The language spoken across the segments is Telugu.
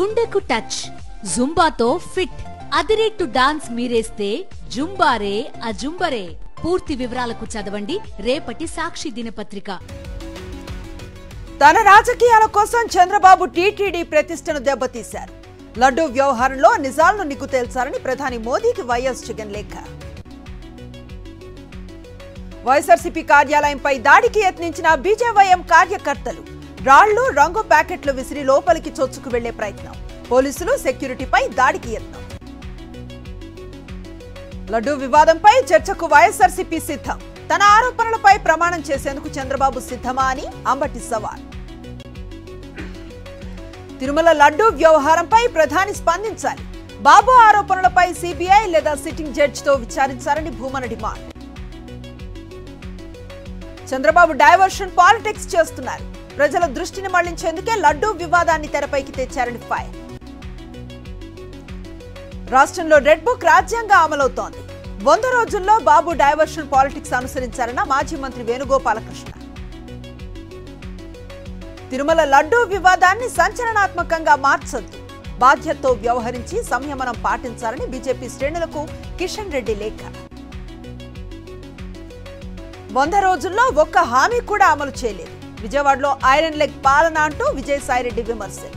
గుండెకు టచ్ జుంబాతో ఫిట్ అదిరేట్టు డాన్స్ మీరేస్తే జుంబారే అజుంబరే పూర్తి వివరాలకు చదవండి రేపటి సాక్షి దినపత్రిక తన రాజకీయాల కోసం చంద్రబాబు టీటీడీ ప్రతిష్టను దెబ్బతీశారు లడ్డూ వ్యవహారంలో నిజాలను నిగ్గు తేల్చారని ప్రధాని మోదీకి వైఎస్ జగన్ లేఖ వైఎస్ఆర్సీపీ కార్యాలయంపై దాడికి యత్నించిన బీజేవైఎం కార్యకర్తలు రాళ్లు రంగు ప్యాకెట్లు విసిరి లోపలికి చొచ్చుకు వెళ్లే ప్రయత్నం పోలీసులు సెక్యూరిటీపై దాడికి యత్నం లడ్డూ వివాదంపై చర్చకు వైఎస్ఆర్సీపీ సిద్ధం తన ఆరోపణలపై ప్రమాణం చేసేందుకు చంద్రబాబు సిద్ధమా అని అంబటి సవాల్ తిరుమల లడ్డూ వ్యవహారంపై ప్రధాని స్పందించాలి బాబు ఆరోపణలపై సిబిఐ లేదా సిట్టింగ్ జడ్జితో విచారించాలని Bhumana demand Chandrababu diversion politics చేస్తున్నారు ప్రజల దృష్టిని మళ్లించేందుకే లడ్డూ వివాదాన్ని తెరపైకి తెచ్చారని ఫైర్ రాష్ట్రంలో రెడ్ బుక్ రాజ్యాంగ అమలవుతోంది వంద రోజుల్లో బాబు డైవర్షన్ పాలిటిక్స్ అనుసరించారన్న మాజీ మంత్రి వేణుగోపాలకృష్ణ తిరుమల లడ్డూ వివాదాన్ని సంచలనాత్మకంగా మార్చొద్దు బాధ్యతతో వ్యవహరించి సంయమనం పాటించాలని బీజేపీ శ్రేణులకు కిషన్ రెడ్డి లేఖ వంద రోజుల్లో ఒక్క హామీ కూడా అమలు చేయలేదు విజయవాడలో ఐరన్ లెగ్ పాలన అంటూ విజయసాయిరెడ్డి విమర్శలు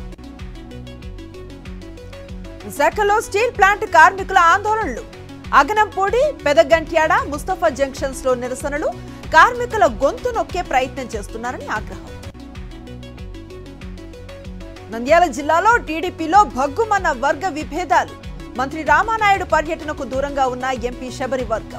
విశాఖలో స్టీల్ ప్లాంట్ కార్మికుల ఆందోళనలు అగనంపూడి పెదగంట్యాడ ముస్తఫా జంక్షన్స్ లో నిరసనలు కార్మికుల గొంతు నొక్కే ప్రయత్నం చేస్తున్నారని ఆగ్రహం నంద్యాల జిల్లాలో టీడీపీలో భగ్గుమన్న వర్గ విభేదాలు మంత్రి రామానాయుడు పర్యటనకు దూరంగా ఉన్న ఎంపీ శబరి వర్గం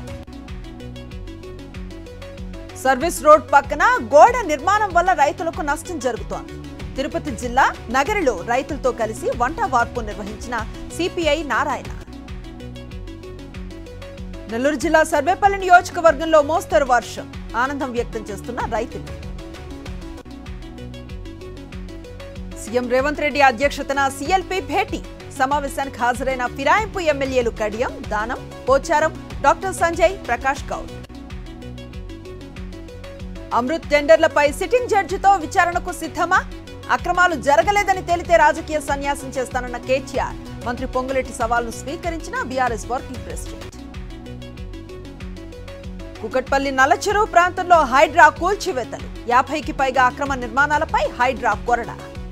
సర్వీస్ రోడ్ పక్కన గోడ నిర్మాణం వల్ల రైతులకు నష్టం జరుగుతోంది తిరుపతి జిల్లా నగరిలో రైతులతో కలిసి వంట వార్పు నిర్వహించిన సిపిఐ నారాయణ నెల్లూరు జిల్లా సర్వేపల్లి నియోజకవర్గంలో మోస్తరు వర్షం ఆనందం వ్యక్తం చేస్తున్న రైతులు సీఎం రేవంత్ రెడ్డి అధ్యక్షతన సీఎల్పీ భేటీ సమావేశానికి హాజరైన ఫిరాయింపు ఎమ్మెల్యేలు కడియం దానం పోచారం డాక్టర్ సంజయ్ ప్రకాష్ గౌడ్ అమృత్ టెండర్లపై సిట్టింగ్ జడ్జితో విచారణకు సిద్ధమా అక్రమాలు జరగలేదని తేలితే రాజకీయ సన్యాసం చేస్తానన్న కేటీఆర్ మంత్రి పొంగులెట్టి సవాల్ను స్వీకరించిన BRS working president Kukatpally Nallacheruvu ప్రాంతంలో హైడ్రా కూల్చివేతలు యాభైకి పైగా అక్రమ నిర్మాణాలపై హైడ్రా కొరడ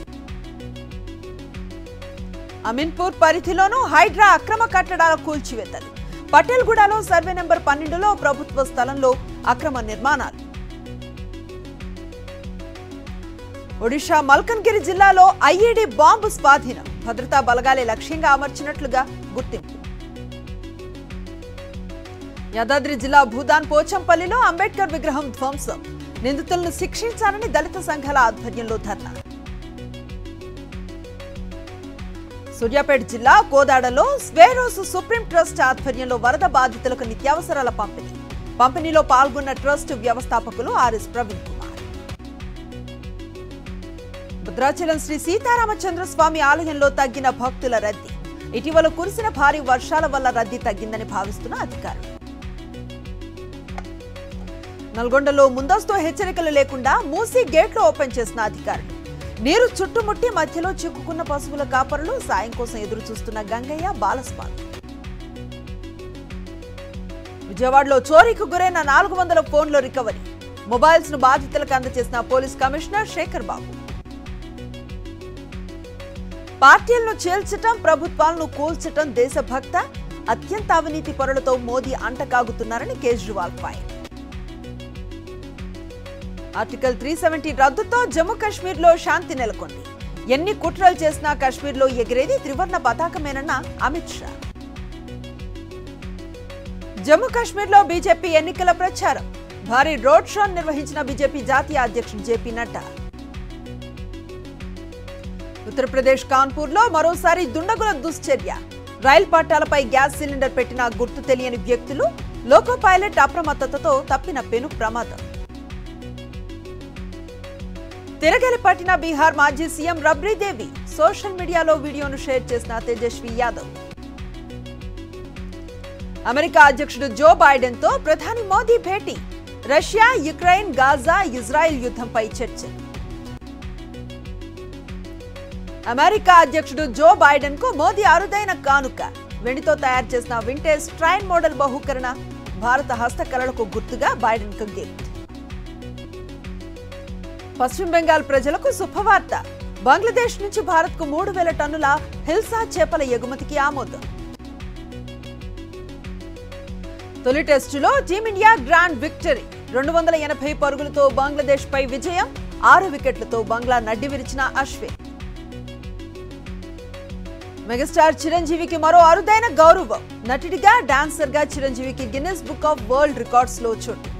అమీన్పూర్ పరిధిలోనూ హైడ్రా అక్రమ కట్టడాల కూల్చివేతలు పటేల్గూడలో సర్వే నెంబర్ పన్నెండులో ప్రభుత్వ స్థలంలో అక్రమ నిర్మాణాలు ఒడిషా మల్కన్గిరి జిల్లాలో ఐఈడీ బాంబు స్వాధీనం భద్రతా బలగాలే లక్ష్యంగా అమర్చినట్లుగా గుర్తింపు యాదాద్రి జిల్లా భూదాన్ పోచంపల్లిలో అంబేద్కర్ విగ్రహం ధ్వంసం నిందితులను శిక్షించాలని దళిత సంఘాల ఆధ్వర్యంలో ధర్నా సూర్యాపేట జిల్లా కోదాడలో స్వేరోసు సుప్రీం ట్రస్ట్ ఆధ్వర్యంలో వరద బాధితులకు నిత్యావసరాల పంపిణీ పంపిణీలో పాల్గొన్న ట్రస్ట్ వ్యవస్థాపకులు ఆర్ఎస్ ప్రవీణ్ కుమార్ భద్రాచలం శ్రీ సీతారామచంద్ర స్వామి ఆలయంలో తగ్గిన భక్తుల రద్దీ ఇటీవల కురిసిన భారీ వర్షాల వల్ల రద్దీ తగ్గిందని భావిస్తున్న అధికారులు నల్గొండలో ముందస్తు హెచ్చరికలు లేకుండా మూసి గేట్లు ఓపెన్ చేసిన అధికారులు నీరు చుట్టుముట్టి మధ్యలో చిక్కుకున్న పశువుల కాపరులు సాయం కోసం ఎదురు చూస్తున్న గంగయ్య బాలస్వామి విజయవాడలో చోరీకి గురైన నాలుగు వందల ఫోన్ల రికవరీ మొబైల్స్ ను బాధితులకు అందజేసిన పోలీస్ కమిషనర్ శేఖర్ బాబు పార్టీలను చేల్చటం ప్రభుత్వాలను కూల్చటం దేశభక్త అత్యంత అవినీతి పరులతో మోదీ అంటకాగుతున్నారని Kejriwal fire article three seventy రద్దుతో జమ్మూ కాశ్మీర్లో శాంతి నెలకొంది ఎన్ని కుట్రలు చేసినా కాశ్మీర్లో ఎగిరేది త్రివర్ణ పతాకమేనన్న అమిత్ షా జమ్మూ కాశ్మీర్లో బీజేపీ ఎన్నికల ప్రచారం భారీ రోడ్ షో నిర్వహించిన బీజేపీ జాతీయ అధ్యక్షుడు జేపీ నడ్డా ఉత్తరప్రదేశ్ కాన్పూర్లో మరోసారి దుండగుల దుశ్చర్య రైలు పట్టాలపై గ్యాస్ సిలిండర్ పెట్టిన గుర్తు తెలియని వ్యక్తులు లోకో పైలట్ అప్రమత్తతతో తప్పిన పెను ప్రమాదం తిరగలి పట్టిన బీహార్ మాజీ సీఎం రబ్రీదేవి సోషల్ మీడియాలో వీడియోను షేర్ చేసిన తేజస్వి యాదవ్ అమెరికా అధ్యక్షుడు జో బైడెన్ తో ప్రధాని మోదీ భేటీ రష్యా యుక్రెయిన్ గాజా ఇజ్రాయెల్ యుద్ధంపై చర్చ అమెరికా అధ్యక్షుడు జో బైడెన్ కు మోదీ అరుదైన కానుక వెండితో తయారు చేసిన వింటేజ్ ట్రైన్ మోడల్ బహుకరణ భారత హస్తకళలకు గుర్తుగా బైడెన్ కు గిఫ్ట్ పశ్చిమ బెంగాల్ ప్రజలకు శుభవార్త బంగ్లాదేశ్ నుంచి భారత్ కు మూడు వేల టన్నుల హిల్సా చేపల ఎగుమతికి ఆమోదం తొలి టెస్టులో టీమిండియా గ్రాండ్ విక్టరీ రెండు వందల ఎనభై పరుగులతో బంగ్లాదేశ్ పై విజయం ఆరు వికెట్లతో బంగ్లా నడ్డి విరిచిన అశ్విన్ మెగాస్టార్ చిరంజీవికి మరో అరుదైన గౌరవం నటుడిగా డాన్సర్ గా చిరంజీవికి Guinness book of world records లో చోటు